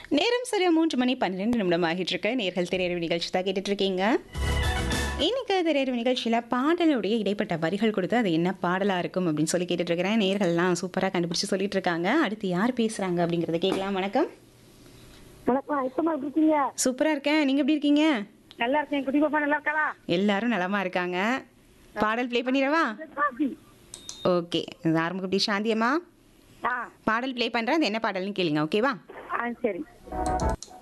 நேரம் சரியா மூன்று மணி பன்னிரெண்டு நிமிடம் ஆகிட்டு இருக்கு நேர்கள் திரையறிவு நிகழ்ச்சி தான் கேட்டுட்டு இருக்கீங்க இன்னைக்கு திரையறிவு நிகழ்ச்சியில் பாடலுடைய இடைப்பட்ட வரிகள் கொடுத்து அது என்ன பாடலாக இருக்கும் அப்படின்னு சொல்லி கேட்டுட்டு இருக்கிறேன் நேர்கள்லாம் சூப்பராக கண்டுபிடிச்சு சொல்லிட்டு இருக்காங்க அடுத்து யார் பேசுகிறாங்க அப்படிங்கிறத கேட்கலாம் வணக்கம் வணக்கம் இப்பமா எப்படி இருக்கீங்க சூப்பராக இருக்கேன் நீங்கள் எப்படி இருக்கீங்க நல்லா இருக்கேன் குட்டி பாப்பா நல்லா இருக்காளா எல்லாரும் நலமா இருக்காங்க பாடல் ப்ளே பண்ணிடவா ஓகே ஆரம்பம் இப்படி சாந்தியம்மா ஆ பாடல் ப்ளே பண்ணுறேன் அது என்ன பாடல்னு கேளுங்க ஓகேவா ஆ சரி